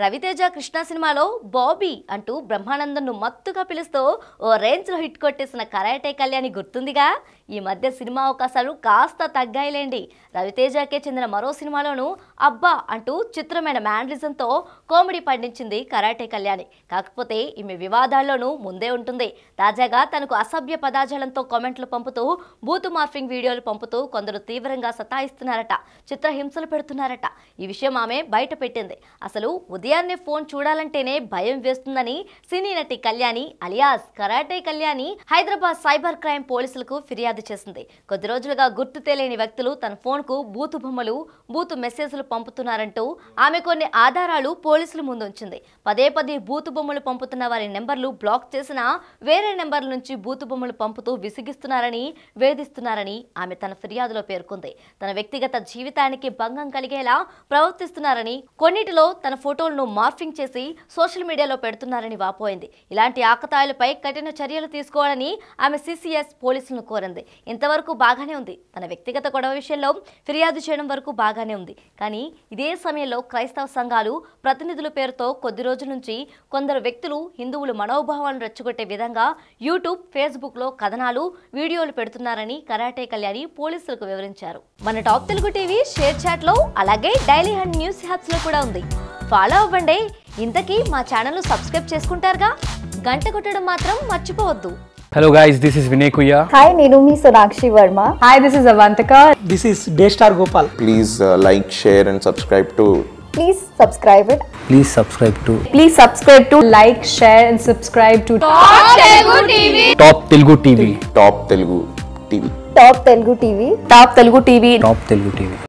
రవితేజ కృష్ణ సినిమాలో బాబీ అంటూ బ్రహ్మానందంను మత్తుగా పిలుస్తూ ఓ రేంజ్లో హిట్ కొట్టేసిన కరాటే కళ్యాణి గుర్తుందిగా ఈ మధ్య సినిమా అవకాశాలు కాస్త తగ్గాయిలేండి రవితేజకే చెందిన మరో సినిమాలోనూ అబ్బా అంటూ చిత్రమైన మ్యానరిజంతో కామెడీ పండించింది కరాటే కళ్యాణి కాకపోతే ఈమె వివాదాల్లోనూ ముందే ఉంటుంది తాజాగా తనకు అసభ్య పదాజాలంతో కామెంట్లు పంపుతూ బూతు మార్ఫింగ్ వీడియోలు పంపుతూ కొందరు తీవ్రంగా సతాయిస్తున్నారట చిత్రహింసలు పెడుతున్నారట ఈ విషయం ఆమె బయట పెట్టింది అసలు ఉదయాన్నే ఫోన్ చూడాలంటేనే భయం వేస్తుందని సినీ నటి Kalyani alias karate Kalyani Hyderabad cyber crime పోలీసులకు ఫిర్యాదు చేసింది కొద్ది రోజులుగా గుర్తు తెలియని వ్యక్తులు తన ఫోన్కు బూతు బొమ్మలు బూతు మెసేజ్లు పంపుతున్నారంటూ ఆమె కొన్ని ఆధారాలు పోలీసుల ముందు ఉంచింది పదే పదే బూతు బొమ్మలు పంపుతున్న వారి నెంబర్లు బ్లాక్ చేసినా వేరే నెంబర్ల నుంచి బూతు బొమ్మలు పంపుతూ విసిగిస్తున్నారని వేధిస్తున్నారని ఆమె తన ఫిర్యాదులో పేర్కొంది తన వ్యక్తిగత జీవితానికి భంగం కలిగేలా ప్రవర్తిస్తున్నారని కొన్నిటిలో తన ఫోటోలను మార్ఫింగ్ చేసి సోషల్ మీడియాలో పెడుతున్నారని వాపోయింది ఇలాంటి ఆకతాయిలపై కఠిన చర్యలు తీసుకోవాలని ఆమె సిసిఎస్ పోలీసులను కోరింది ఇంతవరకు బాగానే ఉంది తన వ్యక్తిగత గొడవ విషయంలో ఫిర్యాదు చేయడం వరకు బాగానే ఉంది కానీ ఇదే సమయంలో క్రైస్తవ సంఘాలు ప్రతినిధుల పేరుతో కొద్ది రోజుల నుంచి కొందరు వ్యక్తులు హిందువుల మనోభావాలను రెచ్చగొట్టే విధంగా యూట్యూబ్ ఫేస్బుక్లో కథనాలు వీడియోలు పెడుతున్నారని కరాటే కళ్యాణి పోలీసులకు వివరించారు మన టాప్ తెలుగు టీవీ షేర్ చాట్లో అలాగే డైలీ హండ్ న్యూస్ హ్యాప్స్లో కూడా ఉంది ఫాలో అవ్వండి ఇంతకీ మా ఛానల్ సబ్స్క్రైబ్ చేసుకుంటారుగా గంట కొట్టడం మాత్రం మర్చిపోవద్దు Hello guys, this is Vinay Kuya. Hi, నేను మీ Sonakshi Varma Hi, this is Avantika. This is Daystar Gopal. please uh, like, share, and subscribe to please subscribe it Please subscribe to Please subscribe to like, share, and subscribe to Top Telugu TV. Top Telugu TV. Top Telugu TV Top Telugu TV. Top Telugu TV.